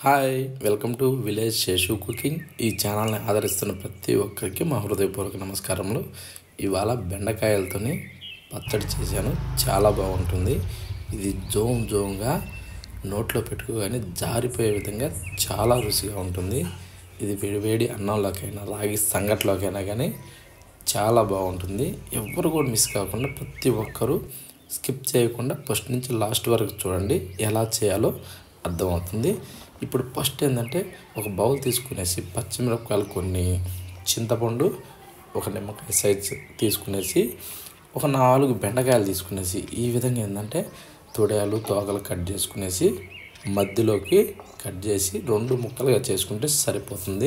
hi welcome to village Seshu cooking ఈ ఛానల్ని ఆదరిస్తున్న ప్రతి ఒక్కరికి మా హృదయపూర్వక నమస్కారములు ఇవాళ బెండకాయలతోని పచ్చడి చేశాను చాలా బాగుంటుంది ఇది జోమ్ జోమ్గా నోట్లో పెట్టుకోగానే జారిపోయే విధంగా చాలా రుచిగా ఉంటుంది ఇది వేడి వేడి అన్నంలోకైనా రాగి సంగట్లోకైనా కానీ చాలా బాగుంటుంది ఎవ్వరు కూడా మిస్ కాకుండా ప్రతి ఒక్కరూ స్కిప్ చేయకుండా ఫస్ట్ నుంచి లాస్ట్ వరకు చూడండి ఎలా చేయాలో అర్థమవుతుంది ఇప్పుడు ఫస్ట్ ఏంటంటే ఒక బౌల్ తీసుకునేసి పచ్చిమిరపకాయలు కొన్ని చింతపండు ఒక నిమ్మకాయ సైజ్ తీసుకునేసి ఒక నాలుగు బెండకాయలు తీసుకునేసి ఈ విధంగా ఏంటంటే తొడయాలు తోకలు కట్ చేసుకునేసి మధ్యలోకి కట్ చేసి రెండు ముక్కలుగా చేసుకుంటే సరిపోతుంది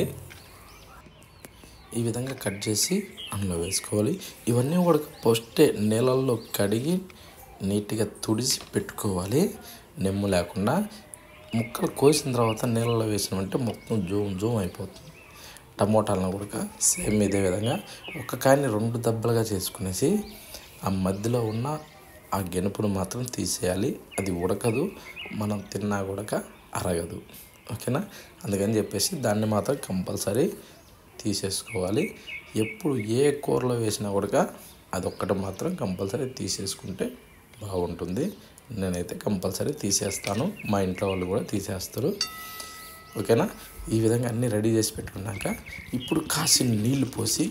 ఈ విధంగా కట్ చేసి అందులో వేసుకోవాలి ఇవన్నీ కూడా ఫస్టే నీళ్ళల్లో కడిగి నీట్గా తుడిసి పెట్టుకోవాలి నెమ్ము లేకుండా ముక్కలు కోసిన తర్వాత నీళ్ళలో వేసినామంటే మొత్తం జూమ్ జూమ్ అయిపోతుంది టమోటాలను కూడా సేమ్ ఇదే విధంగా ఒక కాయని రెండు దెబ్బలుగా చేసుకునేసి ఆ మధ్యలో ఉన్న ఆ గెనుపును మాత్రం తీసేయాలి అది ఉడకదు మనం తిన్నా కూడా అరగదు ఓకేనా అందుకని చెప్పేసి దాన్ని మాత్రం కంపల్సరీ తీసేసుకోవాలి ఎప్పుడు ఏ కూరలో వేసినా కూడా అదొక్కటి మాత్రం కంపల్సరీ తీసేసుకుంటే బాగుంటుంది నేనైతే కంపల్సరీ తీసేస్తాను మా ఇంట్లో వాళ్ళు కూడా తీసేస్తారు ఓకేనా ఈ విధంగా అన్నీ రెడీ చేసి పెట్టుకున్నాక ఇప్పుడు కాసిన నీళ్లు పోసి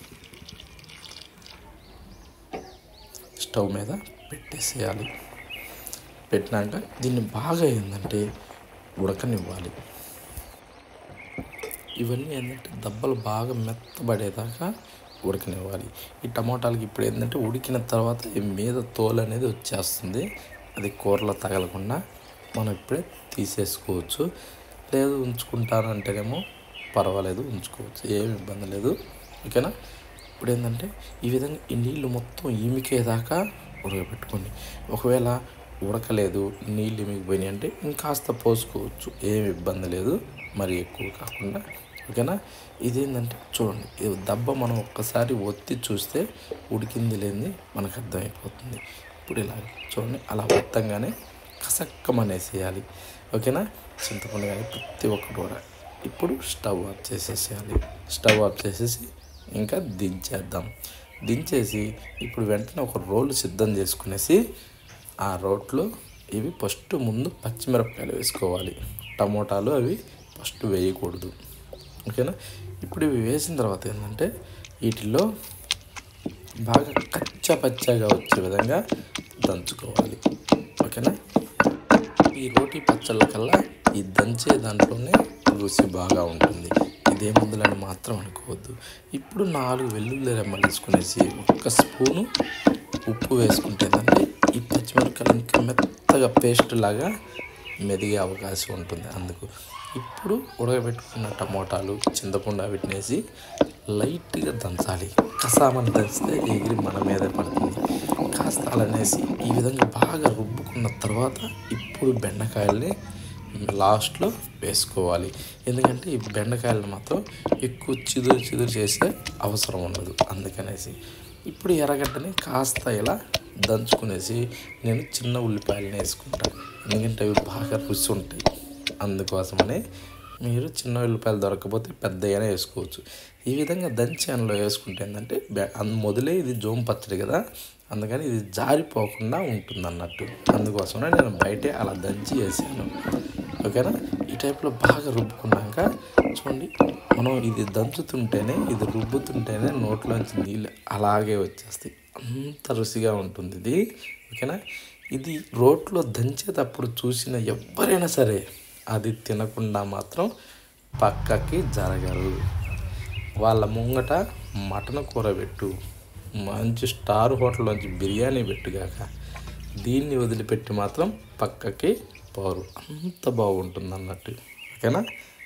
స్టవ్ మీద పెట్టేసేయాలి పెట్టినాక దీన్ని బాగా ఏంటంటే ఉడకనివ్వాలి ఇవన్నీ ఏంటంటే దెబ్బలు బాగా మెత్తబడేదాకా ఉడకనివ్వాలి ఈ టమాటాలకి ఇప్పుడు ఏంటంటే ఉడికిన తర్వాత ఈ మీద తోలు అనేది వచ్చేస్తుంది అది కూరలో తగలకుండా మనం ఇప్పుడే తీసేసుకోవచ్చు లేదు ఉంచుకుంటానంటేనేమో పర్వాలేదు ఉంచుకోవచ్చు ఏమి ఇబ్బంది లేదు ఓకేనా ఇప్పుడు ఏంటంటే ఈ విధంగా ఈ నీళ్ళు మొత్తం ఇమికేదాకా ఉడకబెట్టుకోండి ఒకవేళ ఉడకలేదు నీళ్ళు ఇమిగిపోయినాయి అంటే ఇంకాస్త పోసుకోవచ్చు ఏమి ఇబ్బంది లేదు మరి ఎక్కువ కాకుండా ఓకేనా ఇదేంటంటే చూడండి ఇది దెబ్బ మనం ఒక్కసారి ఒత్తి చూస్తే ఉడికింది లేని మనకు అర్థమైపోతుంది ఇప్పుడు ఇలా చూడండి అలా మొత్తంగానే కసక్కమనేసేయాలి ఓకేనా చింతపండు కానీ ప్రతి ఒక్కటి కూడా ఇప్పుడు స్టవ్ ఆఫ్ చేసేసేయాలి స్టవ్ ఆఫ్ చేసేసి ఇంకా దించేద్దాం దించేసి ఇప్పుడు వెంటనే ఒక రోలు సిద్ధం చేసుకునేసి ఆ రోట్లో ఇవి ఫస్ట్ ముందు పచ్చిమిరపకాయలు వేసుకోవాలి టమోటాలు అవి ఫస్ట్ వేయకూడదు ఓకేనా ఇప్పుడు ఇవి వేసిన తర్వాత ఏంటంటే వీటిల్లో బాగా కచ్చా పచ్చగా వచ్చే విధంగా దంచుకోవాలి ఓకేనా ఈ రోటీ పచ్చళ్ళ కల్లా ఈ దంచే దాంట్లోనే రుచి బాగా ఉంటుంది ఇదే మందులని మాత్రం అనుకోవద్దు ఇప్పుడు నాలుగు వెల్లుల్లి రెమ్మలు వేసుకునేసి ఒక్క స్పూను ఉప్పు వేసుకుంటే ఏంటంటే ఈ పచ్చిమిరపకాయలు ఇంకా మెత్తగా పేస్ట్ లాగా మెదిగే అవకాశం ఉంటుంది అందుకు ఇప్పుడు ఉడకబెట్టుకున్న టమోటాలు చింతపండు వీటిని వేసి లైట్గా దంచాలి కసామని దంచితే ఎగిరి మన మీదే పడుతుంది కాస్త అలానేసి ఈ విధంగా బాగా రుబ్బుకున్న తర్వాత ఇప్పుడు బెండకాయల్ని లాస్ట్లో వేసుకోవాలి ఎందుకంటే ఈ బెండకాయలను మాత్రం ఎక్కువ చిదురు చిదురు చేసే అవసరం ఉండదు అందుకనేసి ఇప్పుడు ఎర్రగడ్డని కాస్త ఇలా దంచుకునేసి నేను చిన్న ఉల్లిపాయలని వేసుకుంటాను ఎందుకంటే అవి బాగా రుచి ఉంటాయి అందుకోసమని మీరు చిన్న ఉల్లిపాయలు దొరకకపోతే పెద్దగానే వేసుకోవచ్చు ఈ విధంగా దంచి అందులో వేసుకుంటే ఏంటంటే మొదలే ఇది జోమ్ పచ్చడి కదా అందుకని ఇది జారిపోకుండా ఉంటుంది అన్నట్టు అందుకోసమే నేను బయటే అలా దంచి వేసాను ఓకేనా ఈ టైప్లో బాగా రుబ్బుకున్నాక చూడండి మనం ఇది దంచుతుంటేనే ఇది రుబ్బుతుంటేనే నోట్లోంచి నీళ్ళు అలాగే వచ్చేస్తాయి అంత రుచిగా ఉంటుంది ఇది ఓకేనా ఇది రోట్లో దంచేటప్పుడు చూసిన ఎవరైనా సరే అది తినకుండా మాత్రం పక్కకి జరగరు వాళ్ళ ముంగట మటన్ కూర పెట్టు మంచి స్టార్ హోటల్లోంచి బిర్యానీ పెట్టుగాక దీన్ని వదిలిపెట్టి మాత్రం పక్కకి పోరు అంత బాగుంటుంది అన్నట్టు ఓకేనా